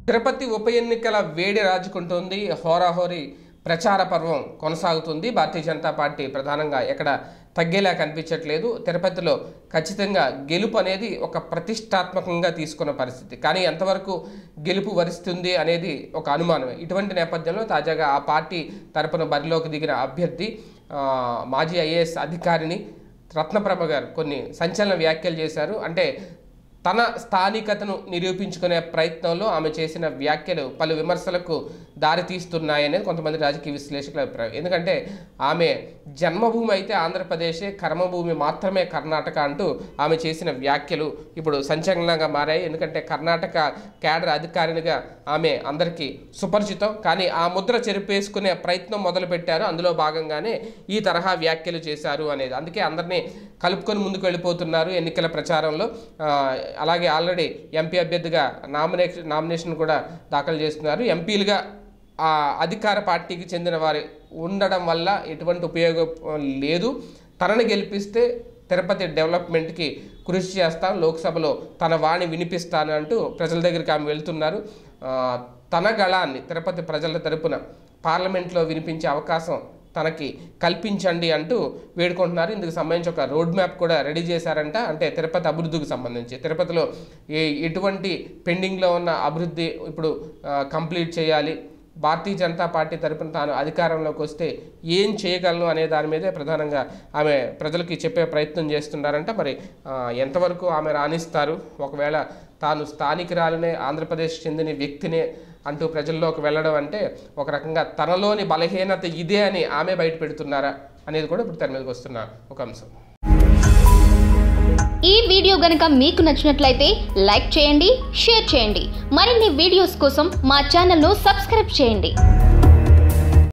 తిరుపతి ఉప ఎన్నికల వేడి రాజుకుంటోంది హోరాహోరీ ప్రచార పర్వం కొనసాగుతుంది భారతీయ జనతా పార్టీ ప్రధానంగా ఎక్కడ తగ్గేలా కనిపించట్లేదు తిరుపతిలో ఖచ్చితంగా గెలుపు అనేది ఒక ప్రతిష్టాత్మకంగా తీసుకున్న పరిస్థితి కానీ ఎంతవరకు గెలుపు వరిస్తుంది అనేది ఒక అనుమానమే ఇటువంటి నేపథ్యంలో తాజాగా ఆ పార్టీ తరపున బరిలోకి దిగిన అభ్యర్థి ఆ, మాజీ ఐఏఎస్ అధికారిని రత్నప్రభ గారు కొన్ని సంచలన వ్యాఖ్యలు చేశారు అంటే తన స్థానికతను నిరూపించుకునే ప్రయత్నంలో ఆమె చేసిన వ్యాఖ్యలు పలు విమర్శలకు దారితీస్తున్నాయనేది కొంతమంది రాజకీయ విశ్లేషకుల అభిప్రాయం ఎందుకంటే ఆమె జన్మభూమి అయితే ఆంధ్రప్రదేశే కర్మభూమి మాత్రమే కర్ణాటక అంటూ ఆమె చేసిన వ్యాఖ్యలు ఇప్పుడు సంచలనంగా మారాయి ఎందుకంటే కర్ణాటక క్యాడర్ అధికారినిగా ఆమె అందరికీ సుపరిచితం కానీ ఆ ముద్ర చెరిపేసుకునే ప్రయత్నం మొదలుపెట్టారు అందులో భాగంగానే ఈ తరహా వ్యాఖ్యలు చేశారు అనేది అందుకే అందరినీ కలుపుకొని ముందుకు వెళ్ళిపోతున్నారు ఎన్నికల ప్రచారంలో ఆ, అలాగే ఆల్రెడీ ఎంపీ అభ్యర్థిగా నామినేషన్ నామినేషన్ కూడా దాఖలు చేస్తున్నారు ఎంపీలుగా ఆ అధికార పార్టీకి చెందిన వారు ఉండడం వల్ల ఎటువంటి ఉపయోగం లేదు తనని గెలిపిస్తే తిరుపతి డెవలప్మెంట్కి కృషి చేస్తాను లోక్సభలో తన వాణి వినిపిస్తాను అంటూ ప్రజల దగ్గరికి ఆమె వెళ్తున్నారు ఆ, తన గళాన్ని తిరుపతి ప్రజల తరపున పార్లమెంట్లో వినిపించే అవకాశం తనకి కల్పించండి అంటూ వేడుకుంటున్నారు ఇందుకు సంబంధించి ఒక రోడ్ మ్యాప్ కూడా రెడీ చేశారంట అంటే తిరుపతి అభివృద్ధికి సంబంధించి తిరుపతిలో ఏ ఎటువంటి పెండింగ్లో ఉన్న అభివృద్ధి ఇప్పుడు ఆ, కంప్లీట్ చేయాలి భారతీయ జనతా పార్టీ తరపున తాను అధికారంలోకి వస్తే ఏం చేయగలను అనే దాని మీదే ప్రధానంగా ఆమె ప్రజలకి చెప్పే ప్రయత్నం చేస్తున్నారంట మరి ఆ, ఎంతవరకు ఆమె రాణిస్తారు ఒకవేళ తాను స్థానికురాలనే ఆంధ్రప్రదేశ్ చెందిన వ్యక్తినే అంటూ ప్రజల్లోకి వెళ్ళడం అంటే ఒక రకంగా తనలోని బలహీనత ఇదే అని ఆమె బయట పెడుతున్నారా అనేది కూడా ఇప్పుడు తెర మీదకి వస్తున్న ఒక అంశం ఈ వీడియో గనక మీకు నచ్చినట్లయితే లైక్ చేయండి షేర్ చేయండి మరిన్ని వీడియోస్ కోసం మా ఛానల్ను సబ్స్క్రైబ్ చేయండి